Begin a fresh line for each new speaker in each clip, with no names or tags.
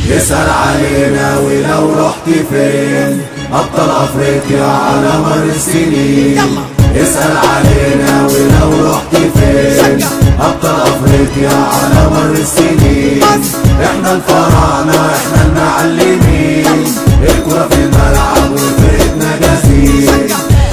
اسأل علينا ولو رحت فين أبطال أفريقيا على مر السنين اسأل علينا ولو رحت فين أبطال أفريقيا على مر السنين احنا الفراعنة احنا المعلمين الكرة في الملعب وفرقتنا جاهزين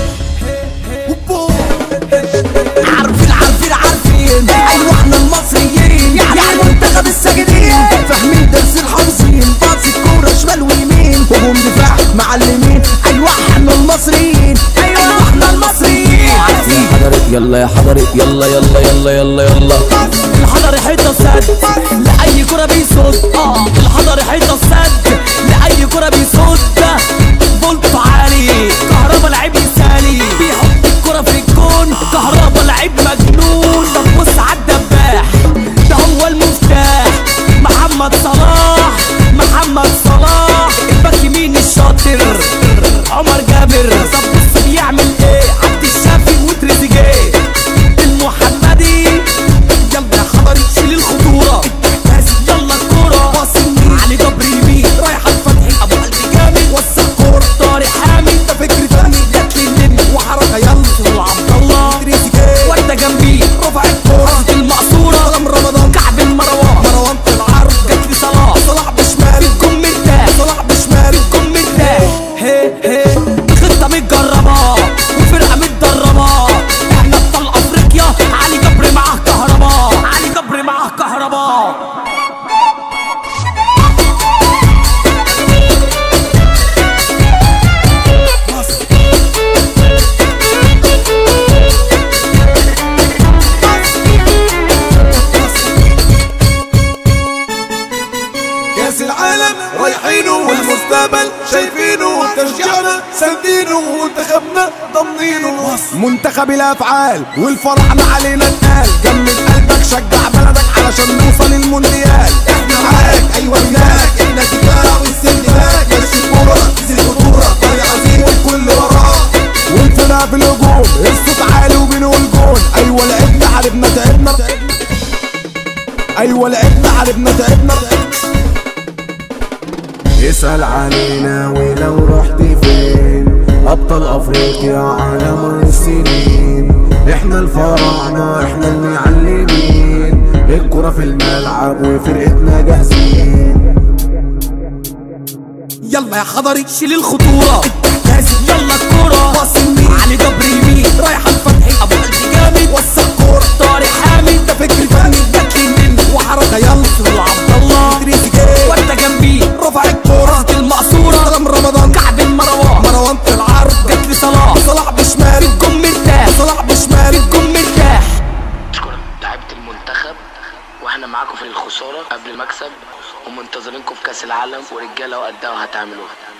عارفين عارفين عارفين ايوه احنا المصريين يعني منتخب الساجدين فاهمين درس الحافظين باص الكوره شمال ويمين هجوم دفاع معلمين ايوه احنا المصريين ايوه احنا المصريين عارفين
حضري يلا يا حضري يلا يلا يلا يلا يلا
الحضري حيطه سد لاي كره بيصد اه الحضري حيطه سد لاي كره بيصد فولت عالي كهربا لعيب مثالي بيحط الكره في الجون كهربا لعيب مجنون طب بص عالدباح ده هو المفتاح محمد صلاح محمد صلاح الباك يمين الشاطر عمر جابر طب بص بيعمل ايه عبد الشافي وتريزيجيه المحمدي يلا يا حضري شيل الخطورة التحتاز يلا الكورة باص النيل علي جبر يمين رايح الفتحي ابو قلبي جامد وسع كورة طارق حامد ده فكر فني جات لي النمر وحركة يلا سهول عبد الله تريزيجيه وردة جنبي رفع الكورة المقصورة سلام رمضان كعب المروان مروان في العرض جات لي صلاح صلاح بشمال الجون مرتاح صلاح بشمال الجون مرتاح هي هي خطة متجربة وفرقة متدربة احنا ابطال افريقيا علي جبر معاه كهرباء علي جبر معاه كهرباء
كاس العالم رايحينه والمستقبل شايفينه تشجيعنا ساندينه ومنتخبنا ضامنينه
منتخب الافعال والفرحنا علينا اتقال جمد قلبك شجع بلدك علشان نوصل المونديال
احنا معاك ايوه هناك احنا دفاع واستهلاك ماشي الكورة زي الخطورة طريق عظيم والكل وراك
والفرقه في الهجوم الصوت عالي وبنقول جون ايوه لعبنا حاربنا تعبنا ايوه لعبنا حاربنا تعبنا
اسأل علينا ولو رحت فين أبطال أفريقيا على مر السنين احنا الفراعنة احنا المعلمين الكرة في الملعب وفرقتنا جاهزين
يلا يا حضري شيل الخطورة التحتاز يلا الكورة باص النيل علي جبر يمين رايح الفتحي ابو قلبي جامد وسع كورة طارق حامد ده فكر فني جات لي النمر وحركة يلا سهول عبد الله تريزيجيه وردة جنبي رفع الكورة المقصورة سلام رمضان كعب المروان
مروان في العرض
جات لي صلاح
صلاح بشمال
الجون مرتاح
صلاح بشمال
الجون مرتاح
اشكر لعيبه المنتخب واحنا معاكم في الخساره قبل المكسب ومنتظرينكم في كاس العالم ورجاله وقدها وهتعملوها